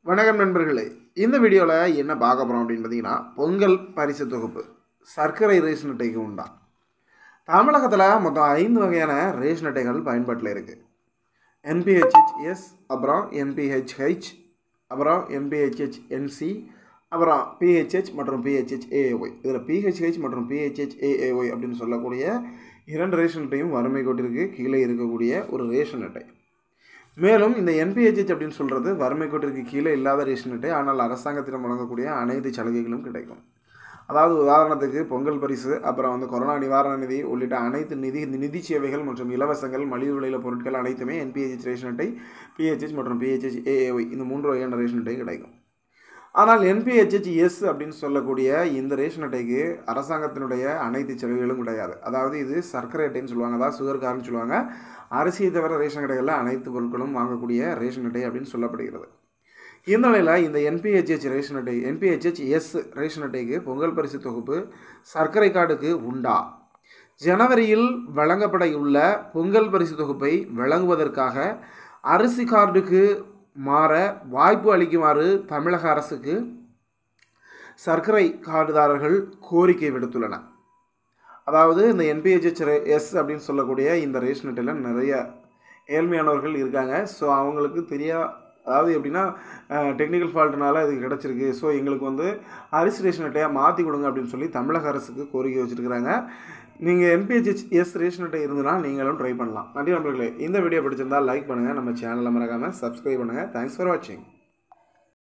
வணக்கம் நண்பர்களே இந்த வீடியோவில் என்ன பார்க்க போகிறோம் அப்படின்னு பார்த்தீங்கன்னா பொங்கல் பரிசு தொகுப்பு சர்க்கரை ரேஷன் அட்டைக்கு உண்டா தமிழகத்தில் மொத்தம் ஐந்து வகையான ரேஷன் அட்டைகள் பயன்பாட்டில் இருக்குது என்பிஹெச்ஹெச்எஸ் அப்புறம் என்பிஹெச்ஹெச் அப்புறம் என்பிஹெச்ஹெச் என்சி அப்புறம் பிஹெச்ஹெச் மற்றும் பிஹெச்ஹெச் ஏஏஒய் இதில் பிஹெச்ஹெச் மற்றும் பிஹெச்ஹெச் ஏஏஒய் அப்படின்னு சொல்லக்கூடிய இரண்டு ரேஷன் அட்டையும் வறுமை கோட்டிற்கு கீழே இருக்கக்கூடிய ஒரு ரேஷன் அட்டை மேலும் இந்த என்பிஹெச்ஹெச் அப்படின்னு சொல்கிறது வறுமை கோட்டிற்கு கீழே இல்லாத ரேஷன் அட்டை ஆனால் அரசாங்கத்திடம் வழங்கக்கூடிய அனைத்து சலுகைகளும் கிடைக்கும் அதாவது உதாரணத்துக்கு பொங்கல் பரிசு அப்புறம் வந்து கொரோனா நிவாரண நிதி உள்ளிட்ட அனைத்து நிதி நிதி சேவைகள் மற்றும் இலவசங்கள் மலிவு விலையில் பொருட்கள் அனைத்துமே என்பிஹெச் ரேஷன் அட்டை பிஹெச்ஹெச் மற்றும் பிஹெச்ஹெச் ஏஏஒய் இந்த மூன்று வகையான ரேஷன் அட்டை கிடைக்கும் ஆனால் என்பிஹெச்ஹெச்எஸ் அப்படின்னு சொல்லக்கூடிய இந்த ரேஷன் அட்டைக்கு அரசாங்கத்தினுடைய அனைத்து செலவுகளும் கிடையாது அதாவது இது சர்க்கரை அட்டைன்னு சொல்லுவாங்க அதாவது சுகர் கார்டுன்னு சொல்லுவாங்க அரிசியை தவிர ரேஷன் கடைகளில் அனைத்து பொருட்களும் வாங்கக்கூடிய ரேஷன் அட்டை அப்படின்னு சொல்லப்படுகிறது இந்த நிலையில் இந்த என்பிஹெச்ஹெச் ரேஷன் அட்டை என்பிஹெச்ஹெச் எஸ் ரேஷன் அட்டைக்கு பொங்கல் பரிசு தொகுப்பு சர்க்கரை கார்டுக்கு உண்டா ஜனவரியில் வழங்கப்பட உள்ள பொங்கல் பரிசு தொகுப்பை வழங்குவதற்காக அரிசி கார்டுக்கு மாற வாய்ப்பு அளிக்குமாறு தமிழக அரசுக்கு சர்க்கரை கார்டுதாரர்கள் கோரிக்கை விடுத்துள்ளனர் அதாவது இந்த என்பிஹெச்ஹெச் எஸ் அப்படின்னு சொல்லக்கூடிய இந்த ரேஷன் அட்டையில் நிறைய ஏழ்மையானவர்கள் இருக்காங்க ஸோ அவங்களுக்கு தெரியா அதாவது எப்படின்னா டெக்னிக்கல் ஃபால்ட்னால இது கிடச்சிருக்கு ஸோ எங்களுக்கு வந்து அரிசி ரேஷன் அட்டையாக மாற்றி கொடுங்க அப்படின்னு சொல்லி தமிழக அரசுக்கு கோரிக்கை வச்சுருக்கிறாங்க நீங்கள் என்பிஹெச்ஹெச் எஸ் ரேஷன் அட்டை இருந்ததுன்னா நீங்களும் ட்ரை பண்ணலாம் நன்றி நண்பர்களே இந்த வீடியோ பிடிச்சிருந்தால் லைக் பண்ணுங்கள் நம்ம சேனலை மறக்காமல் சப்ஸ்கிரைப் பண்ணுங்கள் தேங்க்ஸ் ஃபார் வாட்சிங்